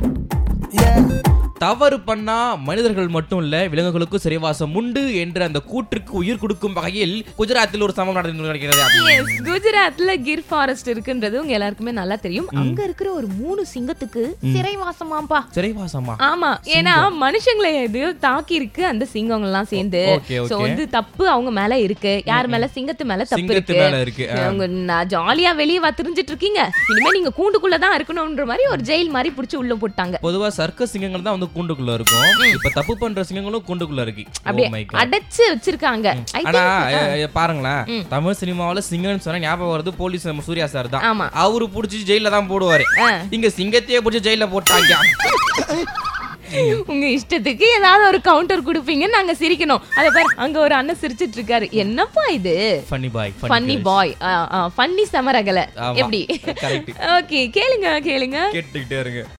தவறு பண்ணா மனிதர்கள் மட்டும் இல்ல விலங்குகளுக்கும் சிறைவாசம் உண்டு என்ற அந்த கூற்றுக்கு உயிர் கொடுக்கும் வகையில் குஜராத்தில் ஒரு சம்பவம் நடந்து நடக்கிறது Yes, குஜராத்ல கிர் ஃபாரஸ்ட் இருக்குன்றது உங்க எல்லாருக்குமே நல்லா தெரியும் அங்க இருக்கிற ஒரு மூணு சிங்கத்துக்கு சிறைவாசமாம்பா சிறைவாசமா ஆமா ஏன்னா மனுஷங்களை எதையோ தாக்கி இருக்கு அந்த சிங்கங்கள் எல்லாம் சேர்ந்து ஓகே, சோ ஓகே. வந்து தப்பு அவங்க மேல இருக்கு யார் மேல சிங்கத்து மேல தப்பு சிங்கத்து இருக்கு மேல இருக்கு ஆ. அவங்க நான் ஜாலியா வெளியே வா தெரிஞ்சிட்டு இருக்கீங்க இனிமே நீங்க கூண்டுக்குள்ள தான் இருக்கணும்ன்ற மாதிரி ஒரு ஜெயில் மாதிரி புடிச்சு உள்ள போட்டாங்க பொதுவா சர்க்கஸ் சிங்கங்கள் தான் வந்து கூண்டுக்குள்ள இருக்கும் இப்ப தப்பு பண்ற சிங்கங்களும் கூண்டுக்குள்ள இருக்கு Oh அப்படியே my God. அடைச்சு வச்சிருக்காங்க I ஆனா think- அஹ், அஹ், பாருங்களேன் தமிழ் சினிமாவுல சிங்கம்னு சொன்னா ஞாபகம் வருது போலீஸ் நம்ம சூர்யா சார் தான் ஆமா. அவரு புடிச்சு ஜெயில தான் போடுவாரு ஆ. இங்க சிங்கத்தையே புடிச்சு ஜெயில போட்டாங்க உங்க இஷ்டத்துக்கு ஏதாவது ஒரு கவுண்டர் கொடுப்பீங்க நாங்க சிரிக்கணும் அத பாரு அங்க ஒரு அண்ணன் சிரிச்சிட்டு இருக்காரு என்னப்பா இது funny boy funny boy funny சமரகல ஆமா. எப்படி Correct. ஓகே கேளுங்க கேளுங்க கேட்டுக்கிட்டே இருங்க